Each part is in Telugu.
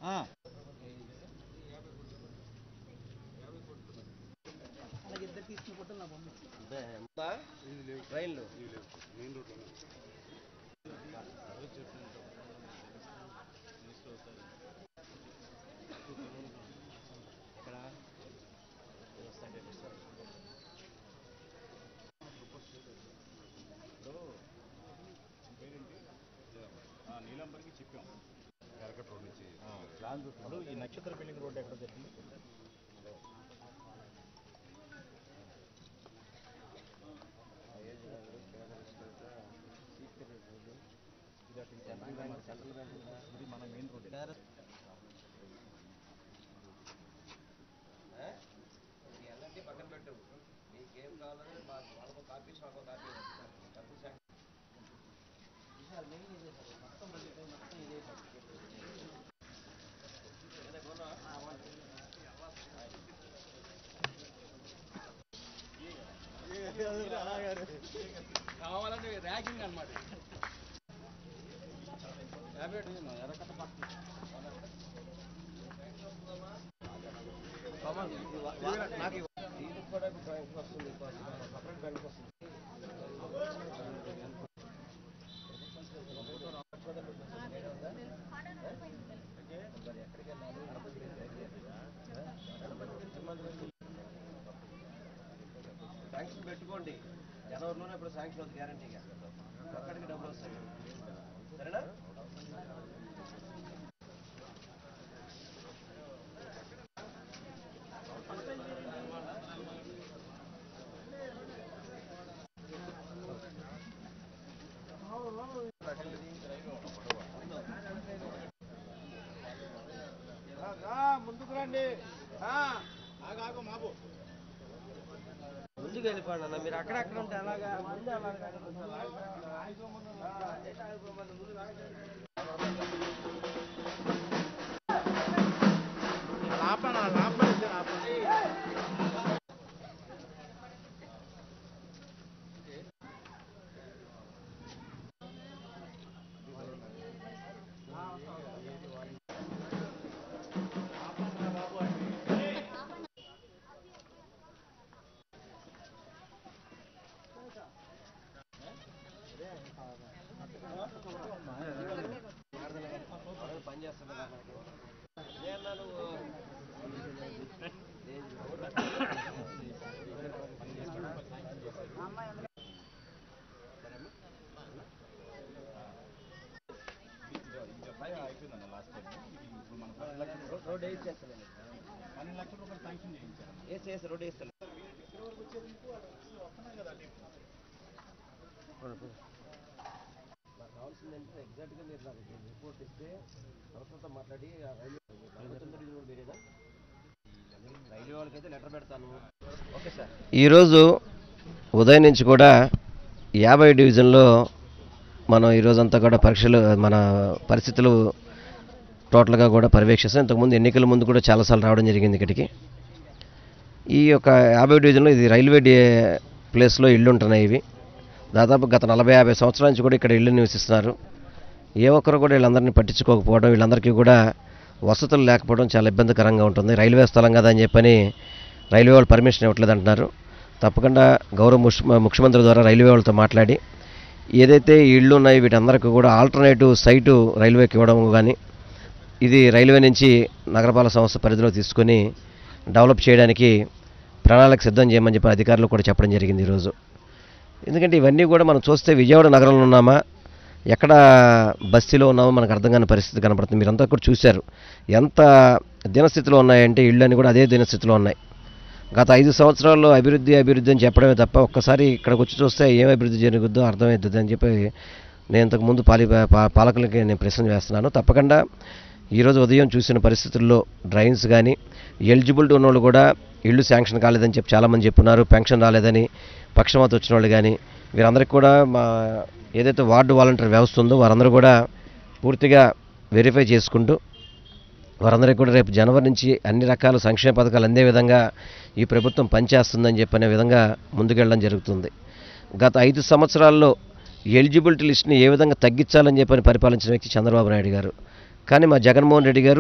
అలాగే ఇద్దరు తీసుకుని ఫోటోలు నాకు పంపించు ట్రైన్లు ఎక్కడ నీలంబరికి చెప్పాం కరకట్ రోడ్ నుంచి ప్లాన్ చూస్తున్నాడు ఈ నక్షత్ర బిల్డింగ్ రోడ్ ఎక్కడ జరిగింది ఇది మన మెయిన్ రోడ్ ఎలాంటి పక్కన పెట్టు నీకేం కావాలని మా వాళ్ళకు కాపీ మాకు కాపీ డబ్బులు శాంక్షన్ కావాలంటే ర్యాకింగ్ అనమాట యాభై ఎర్రకట్ట పక్కన నాకు దీనికి కూడా బ్యాంక్ వస్తుంది సపరేట్ బ్యాంక్ వస్తుంది శాంక్షన్ పెట్టుకోండి జనవరిలోనే ఇప్పుడు శాంక్షన్ అవుతుంది గ్యారంటీగా అక్కడికి డబ్బులు వస్తాయి సరేనా ముందుకు రండి ఆగాగు మాబు ముందుకు వెళ్ళిపోండి అన్న మీరు అక్కడక్కడ ఉంటే అలాగా ముందు అలాగా ఆపనా ఆపండి ఆపండి పని చేస్తున్నా ఏమన్నా నువ్వు అయిపోయిందన్న లాస్ట్ టైం ఇప్పుడు మన పది లక్షలు రోడ్ వేసి చేస్తాను పన్నెండు లక్షల రూపాయలు శాంక్షన్ చేయించారు వేసి వేసి రోడ్ వేస్తాను నాకు కావాల్సింది ఏంటంటే ఎగ్జాక్ట్గా మీరు నాకు రిపోర్ట్ ఇస్తే సంస్థతో మాట్లాడి ఆ రైల్వే నలభై తొమ్మిది ఇది కూడా మీరేనా రైల్వే వాళ్ళకైతే లెటర్ పెడతాను ఓకే సార్ ఈరోజు ఉదయం నుంచి కూడా యాభై డివిజన్లో మనం ఈరోజంతా కూడా పరీక్షలు మన పరిస్థితులు టోటల్గా కూడా పర్యవేక్షిస్తాం ఇంతకుముందు ఎన్నికల ముందు కూడా చాలాసార్లు రావడం జరిగింది ఇక్కడికి ఈ యొక్క యాభై డివిజన్లో ఇది రైల్వే డి ప్లేస్లో ఇళ్ళు ఉంటున్నాయి ఇవి దాదాపు గత నలభై యాభై సంవత్సరాల నుంచి కూడా ఇక్కడ ఇళ్ళు నివసిస్తున్నారు ఏ ఒక్కరు కూడా వీళ్ళందరినీ పట్టించుకోకపోవడం వీళ్ళందరికీ కూడా వసతులు లేకపోవడం చాలా ఇబ్బందికరంగా ఉంటుంది రైల్వే స్థలం కదా అని చెప్పని రైల్వే వాళ్ళు పర్మిషన్ ఇవ్వట్లేదు అంటున్నారు తప్పకుండా గౌరవ ముఖ్య ముఖ్యమంత్రి ద్వారా రైల్వే వాళ్ళతో మాట్లాడి ఏదైతే ఈ ఇళ్ళు ఉన్నాయో వీటందరికీ కూడా ఆల్టర్నేటివ్ సైటు రైల్వేకి ఇవ్వడం కానీ ఇది రైల్వే నుంచి నగరపాలక సంస్థ పరిధిలో తీసుకొని డెవలప్ చేయడానికి ప్రణాళిక సిద్ధం చేయమని చెప్పి అధికారులు కూడా చెప్పడం జరిగింది ఈరోజు ఎందుకంటే ఇవన్నీ కూడా మనం చూస్తే విజయవాడ నగరంలో ఉన్నామా ఎక్కడ బస్తీలో ఉన్నామో మనకు అర్థం కాని పరిస్థితి కనపడుతుంది మీరంతా కూడా చూశారు ఎంత దినస్థితిలో ఉన్నాయంటే ఇళ్ళు అని కూడా అదే దినస్థితిలో ఉన్నాయి గత ఐదు సంవత్సరాల్లో అభివృద్ధి అభివృద్ధి అని చెప్పడమే తప్ప ఒక్కసారి ఇక్కడికి వచ్చి చూస్తే ఏం అభివృద్ధి జరుగుద్దో అర్థమవుతుంది అని చెప్పి నేను ఇంతకుముందు పాలి పా- పాలకులకి నేను ప్రశ్న వేస్తున్నాను తప్పకుండా ఈరోజు ఉదయం చూసిన పరిస్థితుల్లో డ్రైన్స్ కానీ ఎలిజిబిలిటీ ఉన్నోళ్ళు కూడా ఇళ్ళు శాంక్షన్ కాలేదని చెప్పి చాలామంది చెప్పున్నారు పెన్షన్ రాలేదని పక్షవాత వచ్చిన వాళ్ళు కానీ వీరందరికీ కూడా మా ఏదైతే వార్డు వాలంటీర్ వ్యవస్థ ఉందో వారందరూ కూడా పూర్తిగా వెరిఫై చేసుకుంటూ వారందరికీ కూడా రేపు జనవరి నుంచి అన్ని రకాల సంక్షేమ పథకాలు అందే విధంగా ఈ ప్రభుత్వం పనిచేస్తుందని చెప్పనే విధంగా ముందుకెళ్ళడం జరుగుతుంది గత ఐదు సంవత్సరాల్లో ఎలిజిబిలిటీ లిస్ట్ని ఏ విధంగా తగ్గించాలని చెప్పని పరిపాలించిన వ్యక్తి చంద్రబాబు నాయుడు గారు కానీ మా జగన్మోహన్ రెడ్డి గారు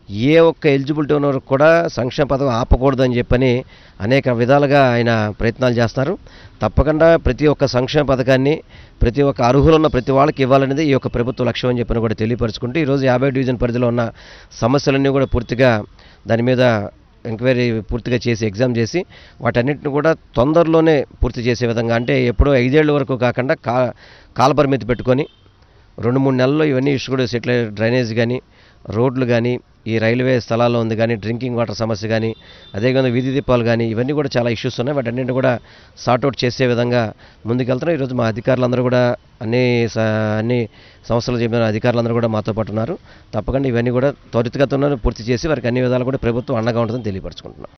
ఏ ఒక్క ఎలిజిబిలిటీ ఉన్నవారు కూడా సంక్షేమ పథకం ఆపకూడదని చెప్పని అనేక విధాలుగా ఆయన ప్రయత్నాలు చేస్తున్నారు తప్పకుండా ప్రతి ఒక్క సంక్షేమ పథకాన్ని ప్రతి ఒక్క అర్హులున్న ప్రతి వాళ్ళకి ఇవ్వాలనేది ఈ యొక్క ప్రభుత్వ లక్ష్యం అని చెప్పని కూడా తెలియపరుచుకుంటూ ఈరోజు యాభై డివిజన్ పరిధిలో ఉన్న సమస్యలన్నీ కూడా పూర్తిగా దాని మీద ఎంక్వైరీ పూర్తిగా చేసి ఎగ్జామ్ చేసి వాటన్నిటిని కూడా తొందరలోనే పూర్తి చేసే విధంగా అంటే ఎప్పుడో ఐదేళ్ల వరకు కాకుండా కా కాలపరిమితి పెట్టుకొని రెండు మూడు నెలల్లో ఇవన్నీ ఇష్యూ కూడా సెటిల్ డ్రైనేజ్ కానీ రోడ్లు కానీ ఈ రైల్వే స్థలాల్లో ఉంది కానీ డ్రింకింగ్ వాటర్ సమస్య కానీ అదేవిధంగా వీధి దీపాలు కానీ ఇవన్నీ కూడా చాలా ఇష్యూస్ ఉన్నాయి వాటన్నింటిని కూడా సార్ట్అవుట్ చేసే విధంగా ముందుకెళ్తున్నాం ఈరోజు మా అధికారులందరూ కూడా అన్ని స- అన్ని సంస్థలు చెప్పిన అధికారులందరూ కూడా మాతో పాటు ఉన్నారు తప్పకుండా ఇవన్నీ కూడా త్వరితగతంలో పూర్తి చేసి వారికి అన్ని విధాలు కూడా ప్రభుత్వం అండగా ఉంటుందని తెలియపరచుకుంటున్నాం